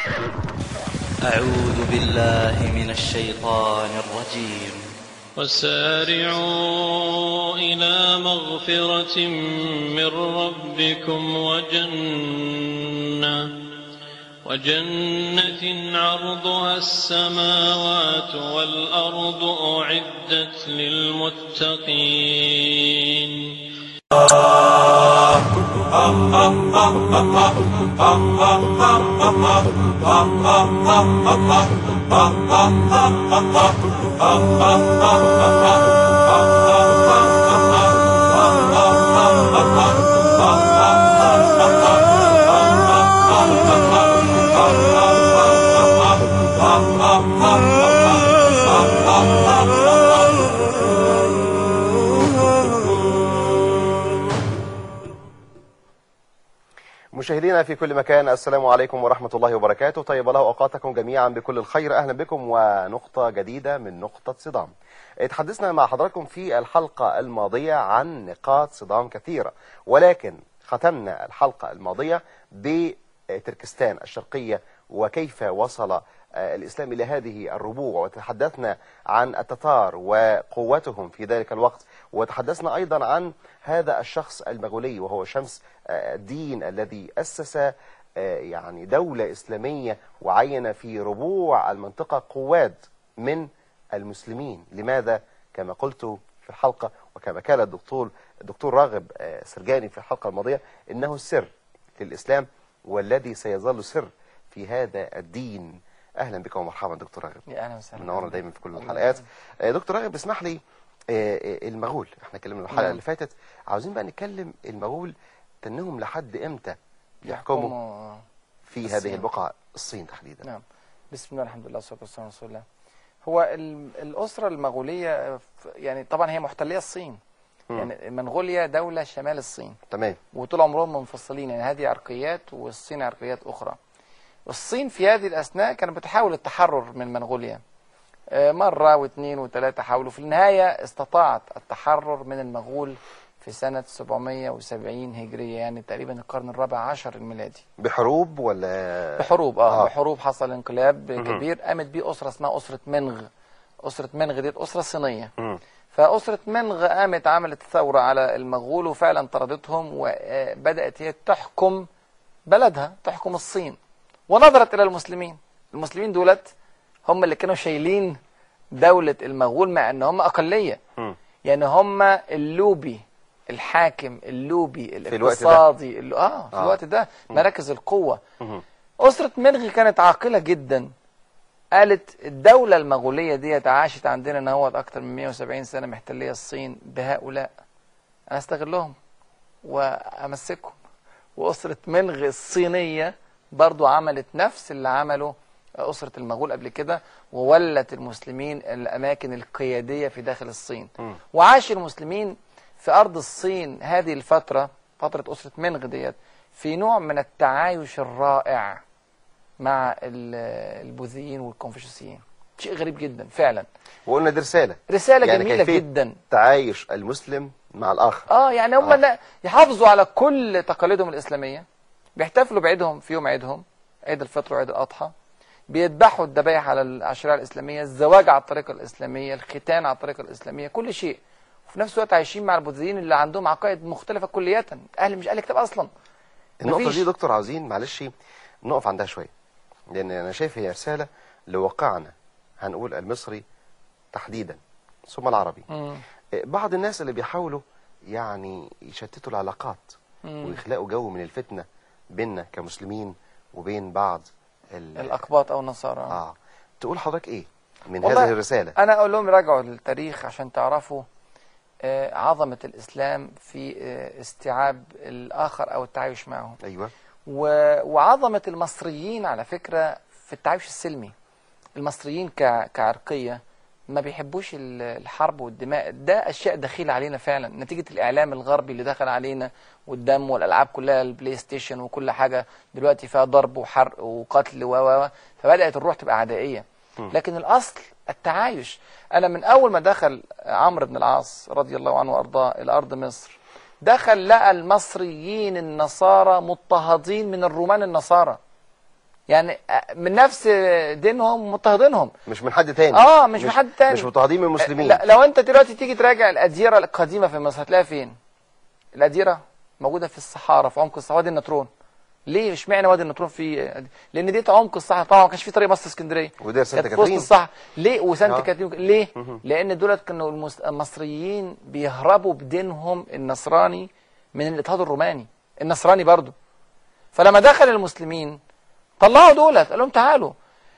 أعوذ بالله من الشيطان الرجيم وسارعوا إلى مغفرة من ربكم وجنة وجنة عرضها السماوات والأرض أعدت للمتقين مشاهدينا في كل مكان السلام عليكم ورحمة الله وبركاته طيب الله أوقاتكم جميعا بكل الخير أهلا بكم ونقطة جديدة من نقطة صدام اتحدثنا مع حضراتكم في الحلقة الماضية عن نقاط صدام كثيرة ولكن ختمنا الحلقة الماضية بتركستان الشرقية وكيف وصل الإسلام إلى هذه الربوع وتحدثنا عن التتار وقوتهم في ذلك الوقت وتحدثنا أيضا عن هذا الشخص المغولي وهو شمس الدين الذي أسس يعني دولة إسلامية وعين في ربوع المنطقة قواد من المسلمين لماذا كما قلت في الحلقة وكما قال الدكتور الدكتور راغب سرجاني في الحلقة الماضية إنه السر للإسلام والذي سيظل سر في هذا الدين اهلا بكم ومرحبا دكتور راغب يا اهلا وسهلا منورنا دايما في كل الحلقات دكتور راغب اسمح لي المغول احنا اتكلمنا الحلقه اللي فاتت عاوزين بقى نتكلم المغول تنهم لحد امتى يحكموا في الصين. هذه البقعه الصين تحديدا نعم بسم الله الحمد لله والصلاه والسلام على رسول الله هو ال- الاسره المغوليه ف- يعني طبعا هي محتليه الصين مم. يعني منغوليا دوله شمال الصين تمام وطول عمرهم منفصلين يعني هذه عرقيات والصين عرقيات اخرى الصين في هذه الاثناء كانت بتحاول التحرر من منغوليا آه، مرة واثنين وثلاثة حاولوا في النهاية استطاعت التحرر من المغول في سنة 770 هجرية يعني تقريبا القرن الرابع عشر الميلادي بحروب ولا بحروب اه, آه. بحروب حصل انقلاب مهم. كبير قامت بيه أسرة اسمها أسرة منغ أسرة منغ ديت أسرة صينية مم. فأسرة منغ قامت عملت ثورة على المغول وفعلا طردتهم وبدأت هي تحكم بلدها تحكم الصين ونظرت إلى المسلمين المسلمين دولت هم اللي كانوا شايلين دولة المغول مع أن هم أقلية مم. يعني هم اللوبي الحاكم اللوبي الوقت ده. الاقتصادي اللي اه في آه. الوقت ده مراكز القوة مم. أسرة منغ كانت عاقلة جدا قالت الدولة المغولية دي عاشت عندنا ان هو أكتر من 170 سنة محتلية الصين بهؤلاء أنا أستغلهم وأمسكهم وأسرة منغ الصينية برضو عملت نفس اللي عمله أسرة المغول قبل كده وولت المسلمين الأماكن القيادية في داخل الصين مم. وعاش المسلمين في أرض الصين هذه الفترة فترة أسرة منغ ديت في نوع من التعايش الرائع مع ال- البوذيين والكونفوشيوسيين شيء غريب جدا فعلا وقلنا دي رساله رسالة يعني جميلة كيفية جدا تعايش المسلم مع الاخر اه يعني هم آه. لا يحافظوا على كل تقاليدهم الإسلامية بيحتفلوا بعيدهم في يوم عيدهم عيد الفطر وعيد الأضحى بيذبحوا الذبائح على العشرية الإسلامية الزواج على الطريقة الإسلامية الختان على الطريقة الإسلامية كل شيء وفي نفس الوقت عايشين مع البوذيين اللي عندهم عقائد مختلفة كلية أهل مش أهل كتاب أصلا النقطه مفيش. دي دكتور عاوزين معلش نقف عندها شويه لان انا شايف هي رساله لواقعنا هنقول المصري تحديدا ثم العربي مم. بعض الناس اللي بيحاولوا يعني يشتتوا العلاقات مم. ويخلقوا جو من الفتنة بيننا كمسلمين وبين بعض ال- الأقباط أو النصارى اه تقول حضرتك ايه من والله هذه الرسالة أنا أقول لهم راجعوا للتاريخ عشان تعرفوا آه، عظمة الإسلام في آه، استيعاب الآخر أو التعايش معه ايوه و- وعظمة المصريين على فكرة في التعايش السلمي المصريين ك- كعرقية ما بيحبوش ال- الحرب والدماء ده أشياء دخيلة علينا فعلا نتيجة الإعلام الغربي اللي دخل علينا والدم والألعاب كلها البلاي ستيشن وكل حاجة دلوقتي فيها ضرب وحرق وقتل و و و فبدأت الروح تبقى عدائية لكن الأصل التعايش أنا من أول ما دخل عمرو بن العاص رضي الله عنه وأرضاه إلى أرض مصر دخل لقى المصريين النصارى مضطهدين من الرومان النصارى يعني آه، من نفس دينهم مضطهدينهم مش من حد تاني اه مش من حد تاني مش مضطهدين من المسلمين لا لو انت دلوقتي تيجي تراجع الاديره القديمه في مصر هتلاقيها فين الاديره موجوده في الصحارى في عمق الصحراء وادي النطرون ليه اشمعنى وادي النطرون في لان ديت عمق الصحراء طبعا ما كانش في طريق مصر اسكندريه ودير سانتا كانت في وسط كاترين. الصحراء ليه وسانتا آه. كاترين ليه لان دولت كانوا المس- المصريين بيهربوا بدينهم النصراني من الاضطهاد الروماني النصراني برضو فلما دخل المسلمين طلعوا دولت قال لهم تعالوا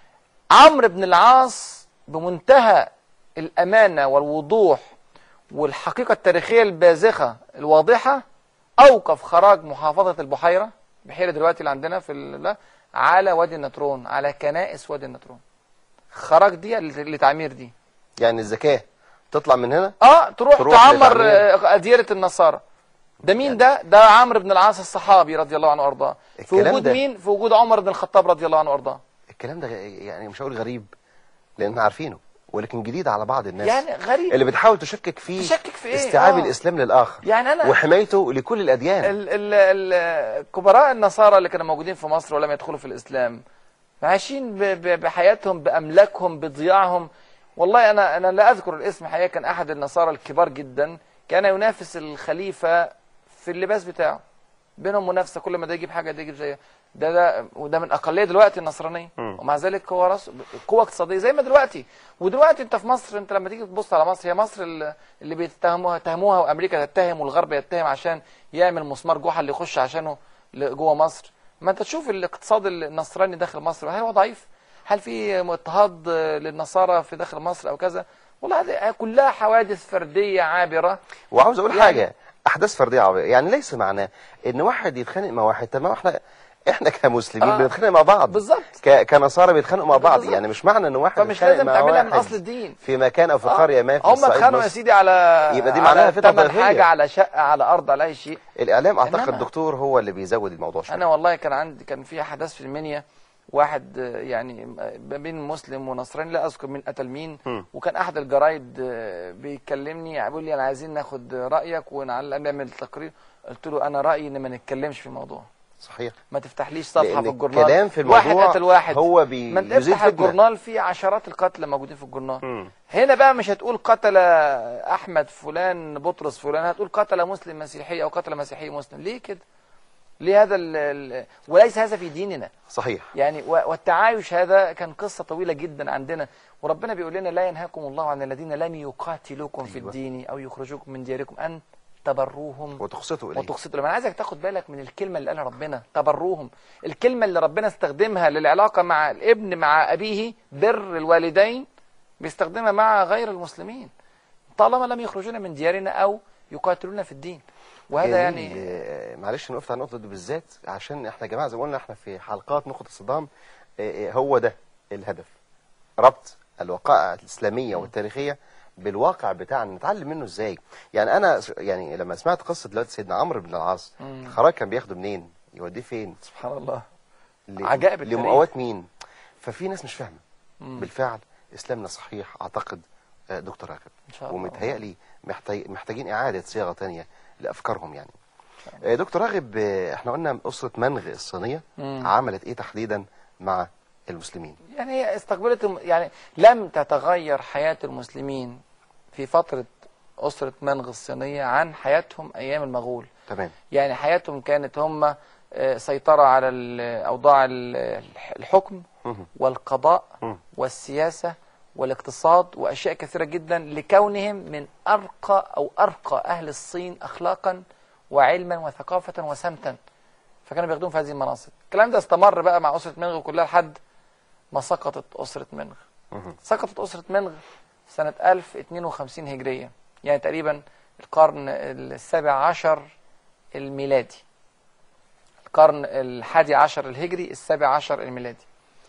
عمرو بن العاص بمنتهى الأمانة والوضوح والحقيقة التاريخية البازخة الواضحة أوقف خراج محافظة البحيرة بحيرة دلوقتي اللي عندنا في ال- لا، على وادي النطرون على كنائس وادي النطرون خراج دي لتعمير دي يعني الزكاه تطلع من هنا اه تروح, تروح تعمر لتعمير. آه، أديرة النصارى ده مين ده ده عمرو بن العاص الصحابي رضي الله عنه وارضاه في الكلام وجود ده- مين في وجود عمر بن الخطاب رضي الله عنه وارضاه الكلام ده يعني مش هقول غريب لان احنا عارفينه ولكن جديد على بعض الناس يعني غريب اللي بتحاول تشكك فيه تشكك في إيه؟ استيعاب آه. الاسلام للاخر يعني أنا- وحمايته لكل الاديان ال ال ال كبراء النصارى اللي كانوا موجودين في مصر ولم يدخلوا في الإسلام عايشين ب- ب- بحياتهم بأملاكهم بضياعهم والله أنا أنا لا أذكر الاسم حقيقة كان أحد النصارى الكبار جدا كان ينافس الخليفة في اللباس بتاعه بينهم منافسة كل ما ده يجيب حاجة ده يجيب زيها ده ده وده من أقلية دلوقتي النصرانية ومع ذلك هو رأس قوة اقتصادية زي ما دلوقتي ودلوقتي أنت في مصر أنت لما تيجي تبص على مصر هي مصر اللي اللي بيتهموها تهموها وأمريكا تتهم والغرب يتهم عشان يعمل مسمار جحا اللي يخش عشانه ل- جوه مصر ما أنت تشوف الاقتصاد النصراني داخل مصر هل هو ضعيف هل في اضطهاد للنصارى في داخل مصر أو كذا والله هذه كلها حوادث فردية عابرة وعاوز اقول يعني- حاجه احداث فرديه عربيه يعني ليس معناه ان واحد يتخانق مع واحد طب ما احنا احنا كمسلمين آه. بنتخانق مع بعض بالظبط. ك... كنصارى بيتخانقوا مع بعض بالظبط. يعني مش معنى ان واحد فمش يتخانق لازم مع تعملها من واحد أصل الدين. في مكان او في قريه ما في هم الصعيد اتخانقوا يا مصر. سيدي على يبقى دي على معناها فتنة تمن طائفية. حاجه على شقه على ارض على اي شيء الاعلام اعتقد إنما- دكتور هو اللي بيزود الموضوع شويه انا والله كان عندي كان في احداث في المنيا واحد آه، يعني ما بين مسلم ونصراني لا اذكر مين قتل مين مم. وكان احد الجرايد آه، بيكلمني بيقول لي انا عايزين ناخد رايك ونعلق نعمل تقرير قلت له انا رايي ان ما نتكلمش في الموضوع صحيح ما تفتحليش صفحه لأن في الجورنال الكلام في واحد الموضوع قتل واحد هو بي- ما انت يزيد افتح فتنة. الجورنال فيه عشرات القتلى موجودين في الجورنال مم. هنا بقى مش هتقول قتل احمد فلان بطرس فلان هتقول قتل مسلم مسيحي او قتل مسيحي مسلم ليه كده ليه هذا ال ال وليس هذا في ديننا صحيح يعني و- والتعايش هذا كان قصة طويلة جدا عندنا وربنا بيقول لنا لا ينهاكم الله عن الذين لم يقاتلوكم في أيوة. الدين أو يخرجوكم من دياركم أن تبروهم وتقسطوا اليه وتقسطوا لهم انا عايزك تاخد بالك من الكلمه اللي قالها ربنا تبروهم الكلمه اللي ربنا استخدمها للعلاقه مع الابن مع ابيه بر الوالدين بيستخدمها مع غير المسلمين طالما لم يخرجونا من ديارنا او يقاتلونا في الدين وهذا هي دي يعني ال- معلش نقف على النقطه دي بالذات عشان احنا يا جماعه زي ما قلنا احنا في حلقات نقطه الصدام آه، آه، هو ده الهدف ربط الوقائع الاسلاميه والتاريخيه بالواقع بتاعنا نتعلم منه ازاي يعني انا س- يعني لما سمعت قصه دلوقتي سيدنا عمرو بن العاص خراج كان بياخده منين يوديه فين سبحان الله ل- عجائب التاريخ. لمقاوات مين ففي ناس مش فاهمه بالفعل اسلامنا صحيح اعتقد آه، دكتور راغب إن شاء الله. ومتهيألي محتاج محتاجين اعاده صياغه تانية لافكارهم يعني آه، دكتور راغب آه، احنا قلنا اسره منغ الصينيه عملت ايه تحديدا مع المسلمين يعني هي استقبلت الم- يعني لم تتغير حياه المسلمين في فتره اسره منغ الصينيه عن حياتهم ايام المغول تمام يعني حياتهم كانت هم آه، سيطرة على ال- أوضاع ال- الحكم مهم. والقضاء مم. والسياسة والاقتصاد وأشياء كثيرة جدا لكونهم من أرقى أو أرقى أهل الصين أخلاقا وعلما وثقافة وسمتا فكانوا بياخدون في هذه المناصب الكلام ده استمر بقى مع أسرة منغ كلها لحد ما سقطت أسرة منغ مهم. سقطت أسرة منغ سنة 1052 هجرية يعني تقريبا القرن السابع عشر الميلادي القرن الحادي عشر الهجري السابع عشر الميلادي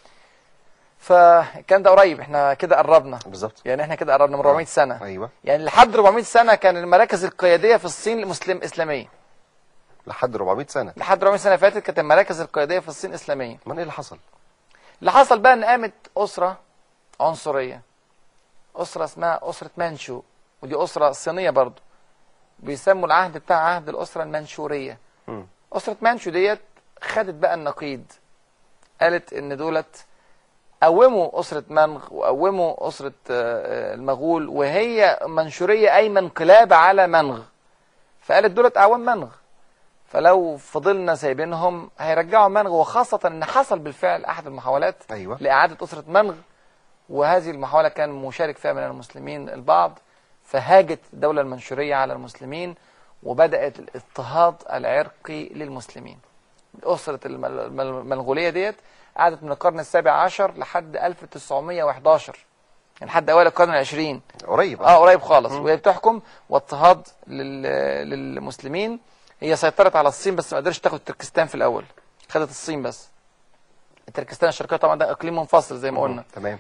فكان ده قريب احنا كده قربنا بالظبط يعني احنا كده قربنا من 400 سنة ايوه يعني لحد 400 سنة كان المراكز القيادية في الصين مسلم إسلامية لحد 400 سنه لحد 400 سنة فاتت كانت المراكز القيادية في الصين إسلامية من ايه اللي حصل اللي حصل بقى ان قامت اسره عنصريه اسره اسمها اسره مانشو ودي اسره صينيه برضو بيسموا العهد بتاع عهد الاسره المنشوريه مم. اسره مانشو ديت خدت بقى النقيض قالت ان دولت قوموا أسرة منغ وقوموا أسرة آه، آه، المغول وهي منشورية أي انقلاب على منغ فقالت دولت أعوام منغ فلو فضلنا سايبينهم هيرجعوا منغ وخاصة ان حصل بالفعل احد المحاولات أيوة. لإعادة أسرة منغ وهذه المحاولة كان مشارك فيها من المسلمين البعض فهاجت الدولة المنشورية على المسلمين وبدأت الاضطهاد العرقي للمسلمين أسرة الم- الم- المنغولية ديت قعدت من القرن السابع عشر لحد 1911 يعني لحد أوائل القرن العشرين قريب اه قريب خالص وهي بتحكم واضطهاد لل... للمسلمين هي سيطرت على الصين بس ما قدرتش تاخد تركستان في الاول خدت الصين بس التركستان الشرقيه طبعا ده اقليم منفصل زي ما قلنا تمام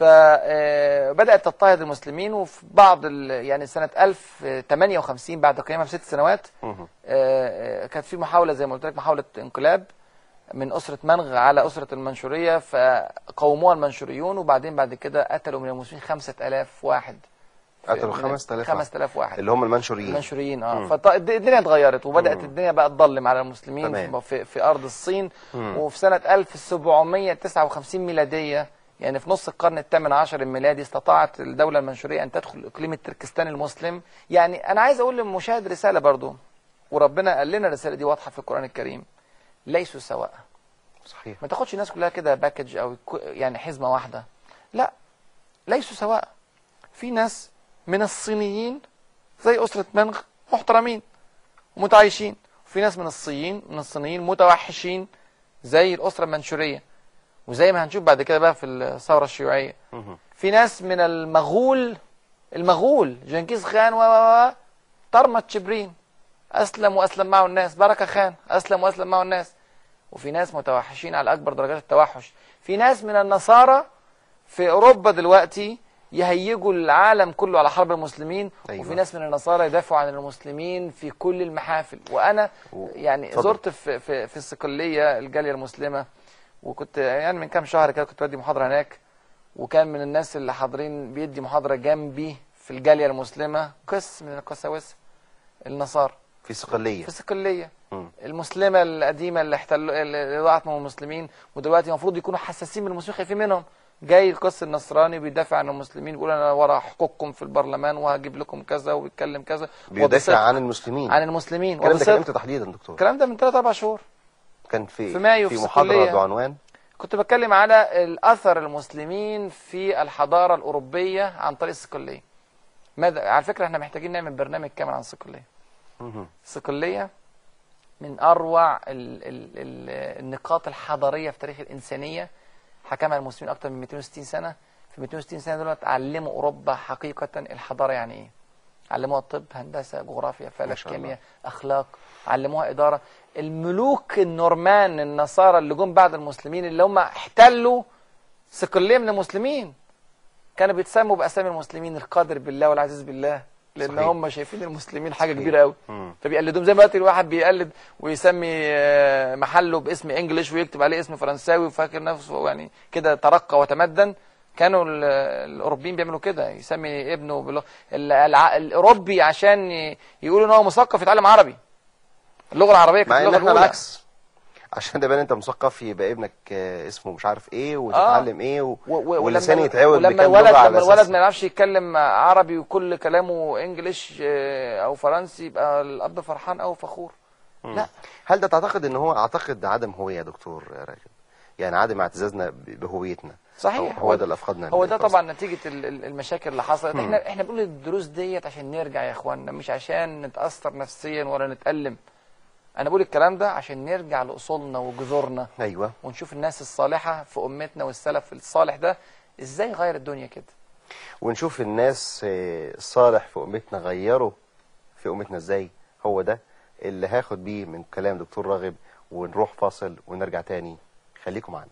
فبدات تضطهد المسلمين وفي بعض ال... يعني سنه 1058 بعد قيامها بست سنوات مهم. آه، آه، كانت في محاوله زي ما قلت لك محاوله انقلاب من اسره منغ على اسره المنشوريه فقوموها المنشوريون وبعدين بعد كده قتلوا من المسلمين 5000 واحد قتلوا من- 5000 واحد. 5000 واحد اللي هم المنشوريين المنشوريين اه مم. فالدنيا اتغيرت وبدات الدنيا بقى تضلم على المسلمين تمام. في, في ارض الصين مم. وفي سنه 1759 ميلاديه يعني في نص القرن الثامن عشر الميلادي استطاعت الدوله المنشوريه ان تدخل اقليم التركستان المسلم يعني انا عايز اقول للمشاهد رساله برضو وربنا قال لنا الرساله دي واضحه في القران الكريم ليسوا سواء صحيح ما تاخدش الناس كلها كده باكج او كو- يعني حزمه واحده لا ليسوا سواء في ناس من الصينيين زي اسره منغ محترمين ومتعايشين وفي ناس من الصينيين من الصينيين متوحشين زي الاسره المنشوريه وزي ما هنشوف بعد كده بقى في الثوره الشيوعيه مهم. في ناس من المغول المغول جنكيز خان و و و طرمت شبرين اسلم واسلم معه الناس بركه خان اسلم واسلم معه الناس وفي ناس متوحشين على اكبر درجات التوحش في ناس من النصارى في اوروبا دلوقتي يهيجوا العالم كله على حرب المسلمين أيوة. وفي ناس من النصارى يدافعوا عن المسلمين في كل المحافل وانا و- يعني اتفضل. زرت في في في الصقليه الجاليه المسلمه وكنت يعني من كام شهر كده كنت بدي محاضره هناك وكان من الناس اللي حاضرين بيدي محاضره جنبي في الجاليه المسلمه قس من القساوسه النصارى في صقلية في الصقليه مم. المسلمه القديمه اللي احتلوا اللي ضاعت من المسلمين ودلوقتي المفروض يكونوا حساسين من المسلمين خايفين منهم جاي القس النصراني بيدافع عن المسلمين بيقول انا ورا حقوقكم في البرلمان وهجيب لكم كذا وبيتكلم كذا بيدافع وبصدق عن المسلمين عن المسلمين الكلام ده كان وبصدق امتى تحديدا دكتور الكلام ده من 3 4 شهور كان في في مايو في في محاضرة صقلية. بعنوان كنت بتكلم على الاثر المسلمين في الحضاره الاوروبيه عن طريق الصقليه ماذا على فكره احنا محتاجين نعمل برنامج كامل عن الصقليه مهم. الصقليه من اروع ال ال ال النقاط الحضاريه في تاريخ الانسانيه حكمها المسلمين اكثر من 260 سنه في 260 سنه دول علموا اوروبا حقيقه الحضاره يعني ايه علموها الطب هندسه جغرافيا ما فلك شاء الله. كيمياء اخلاق علموها اداره الملوك النورمان النصارى اللي جم بعد المسلمين اللي هم احتلوا صقليه من المسلمين كانوا بيتسموا باسامي المسلمين القادر بالله والعزيز بالله لان صحيح. هم شايفين المسلمين حاجه صحيح. كبيره قوي مم. فبيقلدوهم زي ما دلوقتي الواحد بيقلد ويسمي آه، محله باسم انجلش ويكتب عليه اسم فرنساوي وفاكر نفسه يعني كده ترقى وتمدن كانوا ال- الاوروبيين بيعملوا كده يسمي ابنه بلغ... ال- الع... الاوروبي عشان ي- يقولوا ان هو مثقف يتعلم عربي اللغه العربيه كانت مع ان اللغه احنا الاولى العكس عشان تبان انت مثقف يبقى ابنك آه، اسمه مش عارف ايه وتتعلم ايه و... و- و- واللسان ولما- يتعود ولما بكام الولد لغة على لما الولد أساس- ما يعرفش يتكلم عربي وكل كلامه انجليش آه، او فرنسي يبقى الاب فرحان او فخور لا هل ده تعتقد ان هو اعتقد عدم هوية يا دكتور راجل يعني عدم اعتزازنا ب- بهويتنا صحيح هو ده اللي افقدنا هو ده الفرصة. طبعا نتيجه ال- ال- المشاكل اللي حصلت احنا احنا بنقول الدروس ديت عشان نرجع يا اخوانا مش عشان نتاثر نفسيا ولا نتالم انا بقول الكلام ده عشان نرجع لاصولنا وجذورنا ايوه ونشوف الناس الصالحه في امتنا والسلف الصالح ده ازاي غير الدنيا كده ونشوف الناس آه، الصالح في امتنا غيروا في امتنا ازاي هو ده اللي هاخد بيه من كلام دكتور راغب ونروح فاصل ونرجع تاني خليكم معنا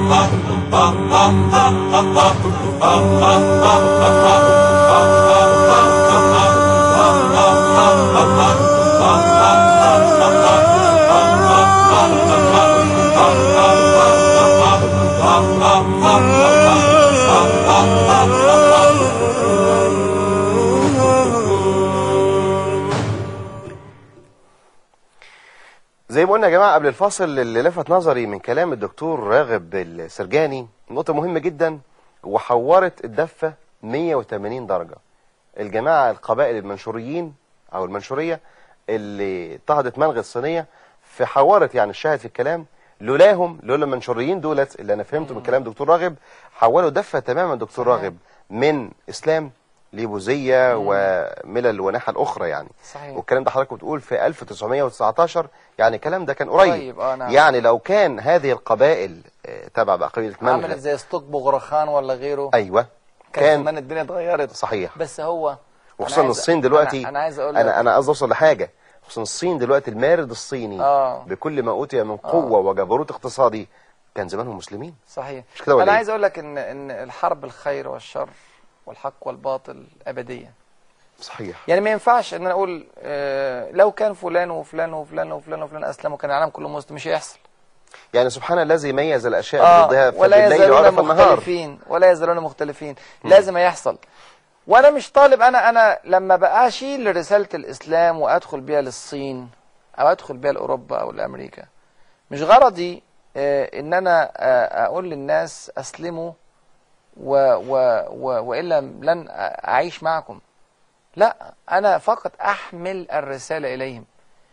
زي ما قلنا يا جماعه قبل الفاصل اللي لفت نظري من كلام الدكتور راغب السرجاني نقطه مهمه جدا وحورت الدفه 180 درجه الجماعه القبائل المنشوريين او المنشوريه اللي اضطهدت ملغى الصينيه فحورت يعني الشاهد في الكلام لولاهم لولا المنشوريين دولت اللي انا فهمته من كلام دكتور راغب حولوا دفه تماما دكتور صحيح. راغب من اسلام لبوذيه وملل ونحى الاخرى يعني صحيح. والكلام ده حضرتك بتقول في 1919 يعني الكلام ده كان قريب, قريب، آه، نعم. يعني لو كان هذه القبائل آه، تبع بقى قبيله عملت منغى زي ستوك بغرخان ولا غيره ايوه كان زمان كان الدنيا اتغيرت صحيح بس هو وخصوصا أنا عايز- الصين دلوقتي انا, أنا عايز اقول انا لك انا قصدي اوصل لحاجه خصوصا الصين دلوقتي المارد الصيني آه. بكل ما اوتي من قوه وجبروت اقتصادي كان زمانهم مسلمين صحيح مش كده ولا انا إيه؟ عايز اقول لك ان ان الحرب الخير والشر والحق والباطل ابديه صحيح يعني ما ينفعش ان انا اقول آه لو كان فلان وفلان وفلان وفلان وفلان اسلموا كان العالم كله مسلم مش هيحصل يعني سبحان الذي ميز الاشياء آه ضدها ولا فبالليل يزالون عرف النهار مختلفين ولا يزالون مختلفين لازم يحصل وانا مش طالب انا انا لما بقى اشيل رساله الاسلام وادخل بيها للصين او ادخل بيها لاوروبا او لامريكا مش غرضي آه ان انا آه اقول للناس اسلموا و و و والا لن اعيش معكم لا انا فقط احمل الرساله اليهم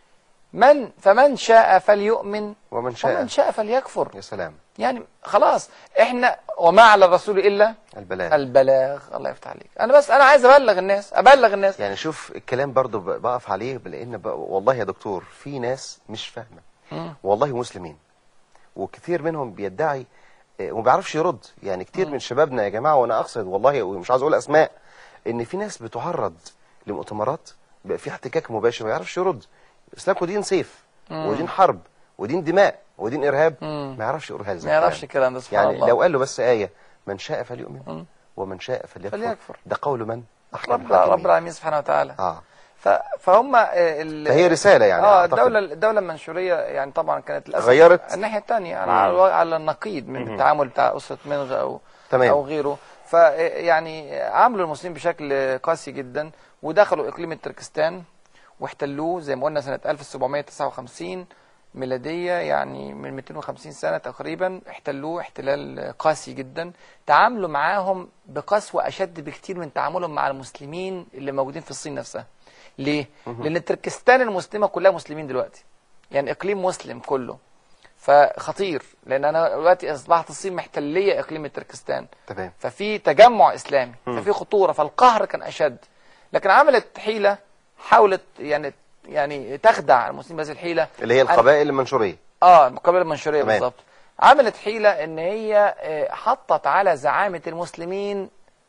من فمن شاء فليؤمن ومن شاء ومن شاء فليكفر يا سلام يعني خلاص احنا وما على الرسول الا البلاء البلاغ الله يفتح عليك انا بس انا عايز ابلغ الناس ابلغ الناس يعني شوف الكلام برضو ب- بقف عليه لان ب- والله يا دكتور في ناس مش فاهمه مم. والله مسلمين وكثير منهم بيدعي آه، وما بيعرفش يرد يعني كتير من شبابنا يا جماعه وانا اقصد والله ومش عايز اقول اسماء ان في ناس بتعرض لمؤتمرات بقى في احتكاك مباشر ما يعرفش يرد اسلامكم دين سيف ودين حرب ودين دماء ودين ارهاب مم. ما يعرفش يقول هذا ما يعرفش الكلام. الكلام ده سبحان يعني الله لو قال له بس ايه من شاء فليؤمن مم. ومن شاء فليكفر, فليكفر. ده قول من أحكم رب الحاكمين. رب العالمين سبحانه وتعالى اه ف فهم آه، ال- فهي رسالة يعني اه أعتقد. الدوله الدوله المنشوريه يعني طبعا كانت للاسف غيرت؟ الناحيه الثانيه على على النقيض من التعامل بتاع اسره منغ او تمام. او غيره ف يعني عاملوا المسلمين بشكل قاسي جدا ودخلوا اقليم التركستان واحتلوه زي ما قلنا سنه 1759 ميلاديه يعني من 250 سنه تقريبا احتلوه احتلال قاسي جدا تعاملوا معاهم بقسوه اشد بكتير من تعاملهم مع المسلمين اللي موجودين في الصين نفسها ليه؟ لان تركستان المسلمه كلها مسلمين دلوقتي يعني اقليم مسلم كله فخطير لان انا دلوقتي اصبحت الصين محتليه اقليم تركستان تمام ففي تجمع اسلامي ففي خطوره فالقهر كان اشد لكن عملت حيله حاولت يعني يعني تخدع المسلمين بهذه الحيله اللي هي أن- القبائل المنشورية اه القبيله المنشوريه تمام. بالظبط عملت حيله ان هي آه، حطت على زعامه المسلمين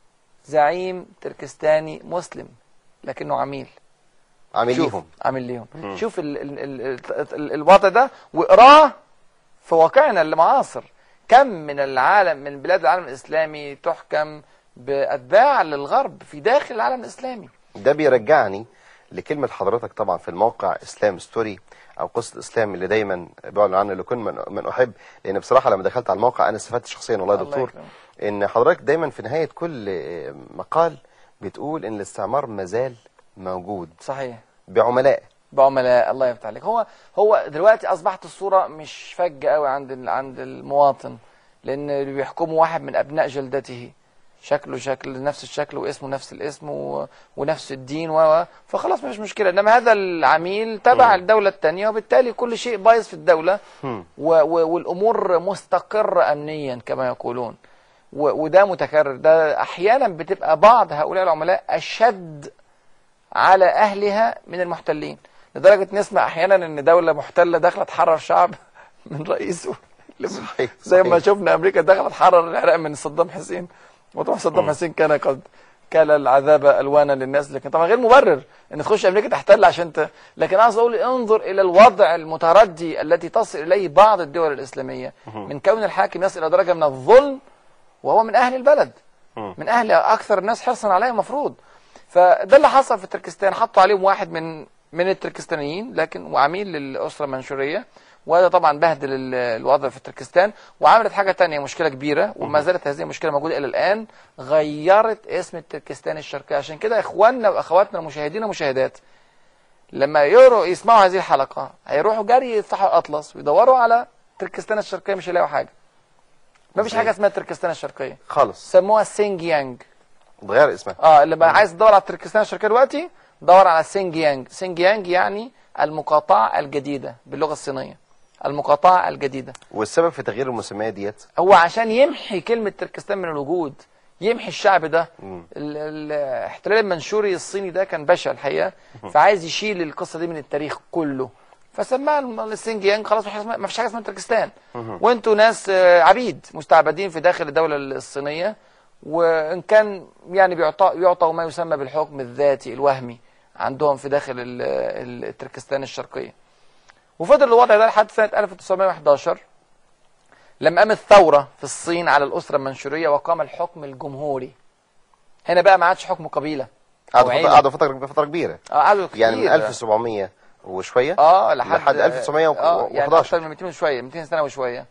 زعيم تركستاني مسلم لكنه عميل عامل شوف ليهم عامل ليهم شوف ال ال ال ال ال الوضع ده واقراه في واقعنا المعاصر كم من العالم من بلاد العالم الاسلامي تحكم باتباع للغرب في داخل العالم الاسلامي ده بيرجعني لكلمة حضرتك طبعا في الموقع اسلام ستوري او قصة الاسلام اللي دايما بعلن عنه لكل من, من احب لان بصراحة لما دخلت على الموقع انا استفدت شخصيا والله يا الله دكتور يكرمك. ان حضرتك دايما في نهاية كل آه، مقال بتقول ان الاستعمار مازال موجود صحيح بعملاء بعملاء الله يفتح عليك هو هو دلوقتي اصبحت الصوره مش فجه قوي عند ال- عند المواطن لان اللي بيحكمه واحد من ابناء جلدته شكله شكل نفس الشكل واسمه نفس الاسم و... ونفس الدين و... و- فخلاص مش مشكله انما هذا العميل تبع الدوله الثانيه وبالتالي كل شيء بايظ في الدوله هم. و... و... والامور مستقره امنيا كما يقولون و... وده متكرر ده احيانا بتبقى بعض هؤلاء العملاء اشد على اهلها من المحتلين لدرجه نسمع احيانا ان دوله محتله داخله تحرر شعب من رئيسه صحيح زي ما صحيح. شفنا امريكا دخلت تحرر العراق من صدام حسين وطبعا صدام حسين كان قد كلا العذاب الوانا للناس لكن طبعا غير مبرر ان تخش امريكا تحتل عشان ت... لكن قصدي اقول انظر الى الوضع المتردي التي تصل اليه بعض الدول الاسلاميه من كون الحاكم يصل الى درجه من الظلم وهو من اهل البلد من اهل اكثر الناس حرصا عليه المفروض فده اللي حصل في تركستان حطوا عليهم واحد من من التركستانيين لكن وعميل للاسره المنشوريه وهذا طبعا بهدل ال- الوضع في تركستان وعملت حاجه تانية مشكله كبيره وما زالت هذه المشكله موجوده الى الان غيرت اسم التركستان الشرقي عشان كده اخواننا واخواتنا المشاهدين والمشاهدات لما يقروا يسمعوا هذه الحلقه هيروحوا جري يفتحوا الاطلس ويدوروا على تركستان الشرقيه مش هيلاقوا حاجه ما فيش إزاي؟ حاجه اسمها تركستان الشرقيه خالص سموها سينجيانج اتغير اسمها اه اللي بقى عايز تدور على تركستان الشرقيه دلوقتي دور على سينجيانج سينجيانج يعني المقاطعه الجديده باللغه الصينيه المقاطعه الجديده والسبب في تغيير المسميات ديت هو عشان يمحي كلمه تركستان من الوجود يمحي الشعب ده مم. ال- ال- الاحتلال المنشوري الصيني ده كان بشع الحقيقه فعايز يشيل القصه دي من التاريخ كله فسماها الم- السينجيانج خلاص مفيش حاجة اسمها- مفيش حاجه اسمها تركستان وانتوا ناس آه، عبيد مستعبدين في داخل الدوله الصينيه وان كان يعني بيعطى يعطوا ما يسمى بالحكم الذاتي الوهمي عندهم في داخل ال- ال- التركستان الشرقيه وفضل الوضع ده لحد سنه 1911 لما قامت ثوره في الصين على الاسره المنشوريه وقام الحكم الجمهوري هنا بقى ما عادش حكم قبيله قعدوا أو فترة عيلة. قعدوا فترة فترة كبيرة اه قعدوا كتير يعني من 1700 وشوية اه لحد لحد 1911. اه يعني اكثر من 200 وشويه 200 سنه وشويه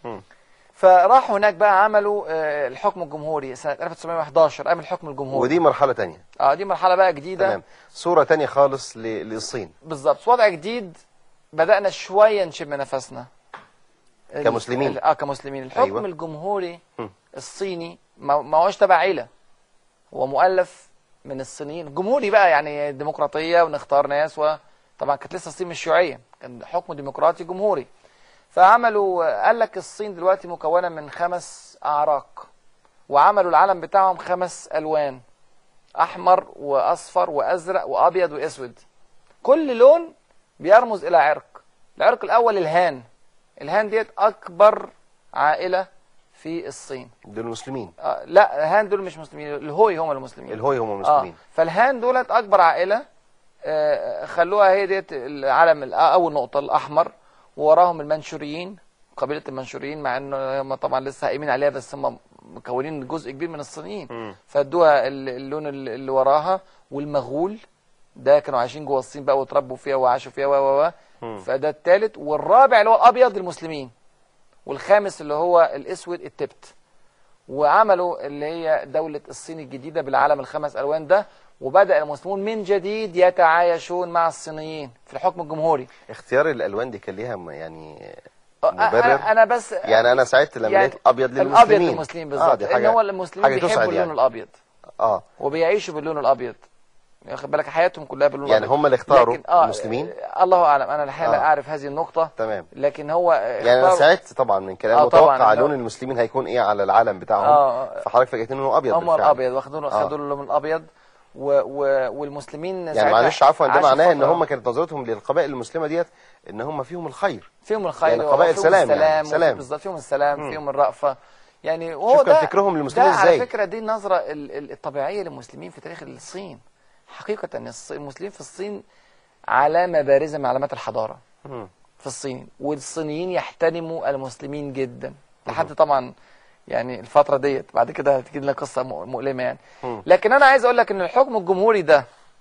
فراحوا هناك بقى عملوا آه الحكم الجمهوري سنه 1911 قام الحكم الجمهوري ودي مرحلة تانية اه دي مرحله بقى جديده تمام صورة تانية خالص ل- للصين بالظبط وضع جديد بدانا شويه نشم نفسنا ال- كمسلمين. ال- اه كمسلمين الحكم أيوة. أيوة. الجمهوري م. الصيني ما ما هوش تبع عيله هو مؤلف من الصينيين جمهوري بقى يعني ديمقراطيه ونختار ناس وطبعا كانت لسه الصين مش شيوعيه كان حكم ديمقراطي جمهوري فعملوا قال لك الصين دلوقتي مكونه من خمس اعراق وعملوا العلم بتاعهم خمس الوان احمر واصفر وازرق وابيض واسود كل لون بيرمز الى عرق العرق الاول الهان الهان ديت اكبر عائله في الصين دول المسلمين آه لا الهان دول مش مسلمين الهوي هم المسلمين الهوي هم المسلمين آه فالهان دولت اكبر عائله آه خلوها هي ديت العلم الأ- اول نقطه الاحمر ووراهم المنشوريين قبيله المنشوريين مع انه هم طبعا لسه قايمين عليها بس هم مكونين جزء كبير من الصينيين مم. فادوها ال- اللون ال- اللي وراها والمغول ده كانوا عايشين جوه الصين بقى وتربوا فيها وعاشوا فيها و و و مم. فده الثالث والرابع اللي هو الابيض المسلمين والخامس اللي هو الاسود التبت وعملوا اللي هي دولة الصين الجديدة بالعلم الخمس ألوان ده وبدأ المسلمون من جديد يتعايشون مع الصينيين في الحكم الجمهوري اختيار الالوان دي كان ليها م- يعني أه، مبرر أنا, أنا بس يعني انا سعدت لما يعني لقيت ابيض للمسلمين الأبيض للمسلمين آه بالظبط دي لأن حاجة هو المسلمين حاجة بيحبوا تسعد اللون يعني الأبيض اه وبيعيشوا باللون الأبيض واخد بالك حياتهم كلها باللون يعني الأبيض هم اللي اختاروا لكن آه المسلمين آه، الله أعلم أنا الحقيقة لا آه. أعرف هذه النقطة تمام لكن هو يعني انا اختاروا- سعدت طبعا من كلام آه، طبعاً، متوقع لو- لون المسلمين هيكون ايه على العلم بتاعهم آه. فحضرتك فاجئتني انه ابيض هم بالفعل. الابيض واخدون آه. خدوا اللون الابيض و و والمسلمين يعني ساعتها معلش عفوا ده عاشوا معناه ان فترة هم كانت نظرتهم للقبائل المسلمه ديت ان هم فيهم الخير فيهم الخير يعني قبائل وفيهم سلام يعني، السلام سلام. بالظبط فيهم السلام مم. فيهم الرأفة يعني وهو شوف كان ده فكرهم للمسلمين ده إزاي. على فكرة دي النظرة ال- ال- الطبيعية للمسلمين في تاريخ الصين حقيقة ان الص- المسلمين في الصين علامة بارزة من علامات الحضارة مم. في الصين والصينيين يحترموا المسلمين جدا لحد طبعا يعني الفترة ديت بعد كده هتجي لنا قصة م- مؤلمة يعني مم. لكن أنا عايز أقول لك إن الحكم الجمهوري ده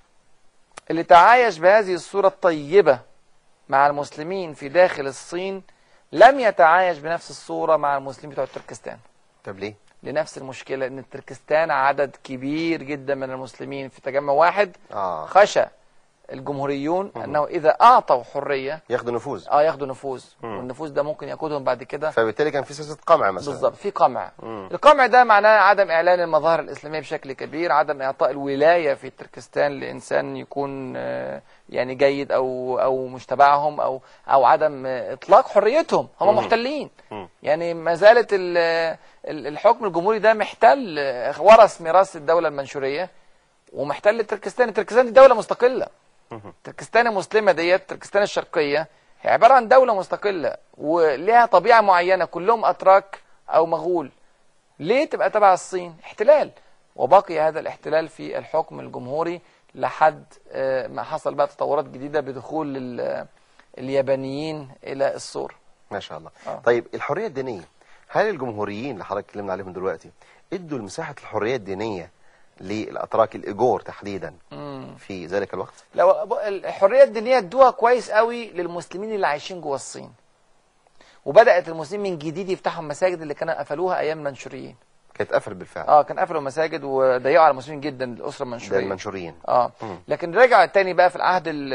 اللي تعايش بهذه الصورة الطيبة مع المسلمين في داخل الصين لم يتعايش بنفس الصورة مع المسلمين بتوع تركستان طب ليه؟ لنفس المشكلة إن تركستان عدد كبير جدا من المسلمين في تجمع واحد اه خشى الجمهوريون أنه إذا أعطوا حرية ياخدوا نفوذ اه ياخدوا نفوذ مم. والنفوذ ده ممكن يقودهم بعد كده فبالتالي كان في سياسه قمع مثلا بالظبط في قمع مم. القمع ده معناه عدم اعلان المظاهر الاسلاميه بشكل كبير عدم اعطاء الولايه في تركستان لانسان يكون آه، يعني جيد او او مش تبعهم او او عدم آه، اطلاق حريتهم هم مم. محتلين مم. يعني ما زالت ال- ال- الحكم الجمهوري ده محتل آه، ورث ميراث الدوله المنشوريه ومحتل تركستان تركستان دي دوله مستقله تركستان المسلمه ديت تركستان الشرقيه هي عباره عن دوله مستقله ولها طبيعه معينه كلهم اتراك او مغول ليه تبقى تبع الصين احتلال وبقي هذا الاحتلال في الحكم الجمهوري لحد آه، ما حصل بقى تطورات جديدة بدخول ال- اليابانيين إلى السور ما شاء الله آه. طيب الحريه الدينيه هل الجمهوريين اللي حضرتك اتكلمنا عليهم دلوقتي ادوا مساحه الحريه الدينيه للاتراك الايجور تحديدا في ذلك الوقت لو ب- الحريه الدينيه ادوها كويس قوي للمسلمين اللي عايشين جوه الصين وبدات المسلمين من جديد يفتحوا المساجد اللي كانوا قفلوها ايام المنشوريين كانت قفل بالفعل اه كان قفلوا المساجد وضيقوا على المسلمين جدا الاسره ده المنشوريه المنشوريين اه مم. لكن رجعوا تاني بقى في العهد ال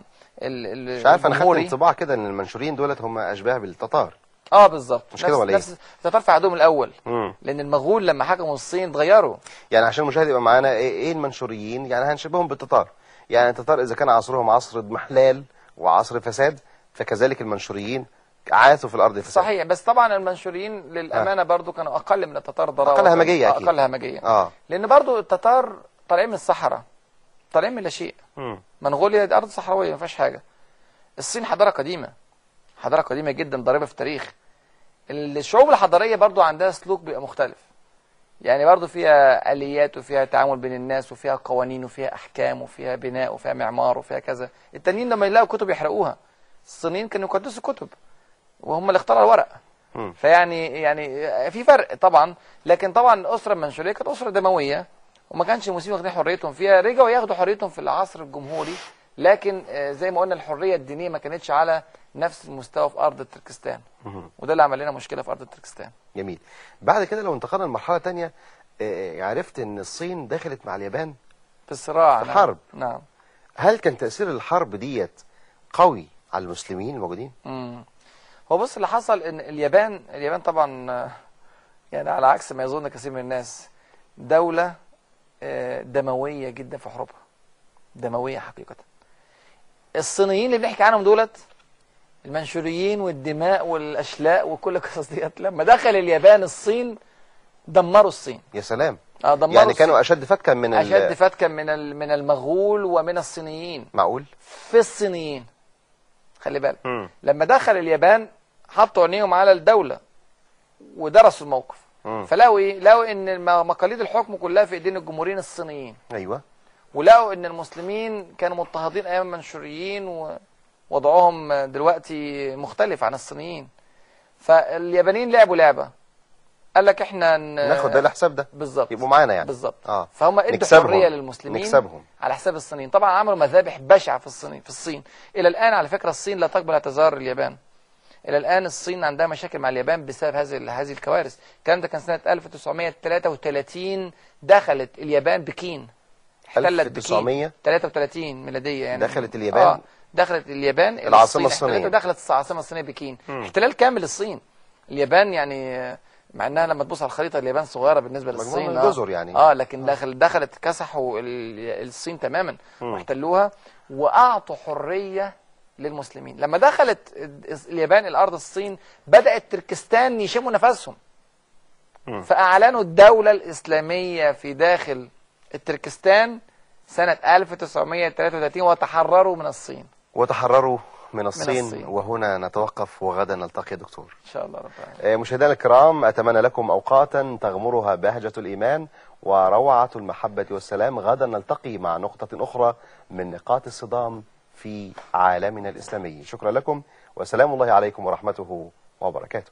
ال مش عارف انا خدت الجمهوري. انطباع كده ان المنشورين دولت هم اشباه بالتتار اه بالظبط مش كده نفس- ولا إيه؟ نفس التتار في عهدهم الاول مم. لان المغول لما حكموا الصين اتغيروا يعني عشان المشاهد يبقى معانا ايه إيه المنشوريين يعني هنشبههم بالتتار يعني التتار اذا كان عصرهم عصر اضمحلال وعصر فساد فكذلك المنشوريين عاثوا في الارض فساد صحيح بس طبعا المنشوريين للامانه برضو كانوا اقل من التتار ضراوه أقل همجية آه، أكيد. اقل همجيه اه لان برضو التتار طالعين من الصحراء طالعين من لا شيء مم. منغوليا دي ارض صحراويه ما فيهاش حاجه الصين حضاره قديمه حضاره قديمه جدا ضاربه في التاريخ الشعوب الحضاريه برضو عندها سلوك بيبقى مختلف يعني برضو فيها اليات وفيها تعامل بين الناس وفيها قوانين وفيها احكام وفيها بناء وفيها معمار وفيها كذا التانيين لما يلاقوا كتب يحرقوها الصينيين كانوا يقدسوا كتب وهم اللي اخترعوا الورق مم. فيعني يعني في فرق طبعا لكن طبعا الاسره المنشوريه كانت اسره دمويه وما كانش المسلمين واخدين حريتهم فيها رجعوا ياخدوا حريتهم في العصر الجمهوري لكن آه، زي ما قلنا الحريه الدينيه ما كانتش على نفس المستوى في ارض تركستان مم. وده اللي عمل لنا مشكله في ارض تركستان جميل بعد كده لو انتقلنا لمرحله تانية آه، عرفت ان الصين دخلت مع اليابان في الصراع في نعم. الحرب. نعم هل كان تاثير الحرب ديت قوي على المسلمين الموجودين مم. هو بص اللي حصل ان اليابان اليابان طبعا آه، يعني على عكس ما يظن كثير من الناس دولة آه، دموية جدا في حروبها دموية حقيقة الصينيين اللي بنحكي عنهم دولت المنشوريين والدماء والاشلاء وكل القصص ديت لما دخل اليابان الصين دمروا الصين يا سلام اه دمروا يعني الصين. كانوا اشد فتكا من ال- اشد فتكا من ال- من المغول ومن الصينيين معقول في الصينيين خلي بالك مم. لما دخل اليابان حطوا عينيهم على الدولة ودرسوا الموقف مم. فلقوا ايه لقوا ان الم- مقاليد الحكم كلها في ايدين الجمهوريين الصينيين ايوه ولقوا ان المسلمين كانوا مضطهدين ايام المنشوريين ووضعهم دلوقتي مختلف عن الصينيين فاليابانيين لعبوا لعبة قال لك احنا ن- ناخد ده الحساب ده بالظبط يبقوا معانا يعني بالظبط اه فهم ادوا نكسبهم. حريه للمسلمين نكسبهم. على حساب الصينيين طبعا عملوا مذابح بشعه في الصين في الصين الى الان على فكره الصين لا تقبل اعتذار اليابان الى الان الصين عندها مشاكل مع اليابان بسبب هذه هذه الكوارث الكلام ده كان سنه 1933 دخلت اليابان بكين احتلت 1900 بكين 33 ميلاديه يعني دخلت اليابان؟ اه دخلت اليابان إلى العاصمة الصين. الصينية. احتلت ودخلت العاصمه الصينيه بكين احتلال كامل للصين اليابان يعني آه، مع انها لما تبص على الخريطه اليابان صغيره بالنسبه مجموعة للصين من آه. الجزر يعني. اه لكن دخل دخلت كسحوا ال- الصين تماما واحتلوها واعطوا حريه للمسلمين لما دخلت اليابان الارض الصين بدات تركستان يشموا نفسهم فاعلنوا الدوله الاسلاميه في داخل التركستان سنه 1933 وتحرروا من الصين وتحرروا من الصين, الصين. وهنا نتوقف وغدا نلتقي دكتور ان شاء الله رب العالمين آه، مشاهدينا الكرام أتمنى لكم أوقاتا تغمرها بهجة الإيمان وروعة المحبة والسلام غدا نلتقي مع نقطة أخرى من نقاط الصدام في عالمنا الإسلامي شكرا لكم وسلام الله عليكم ورحمته وبركاته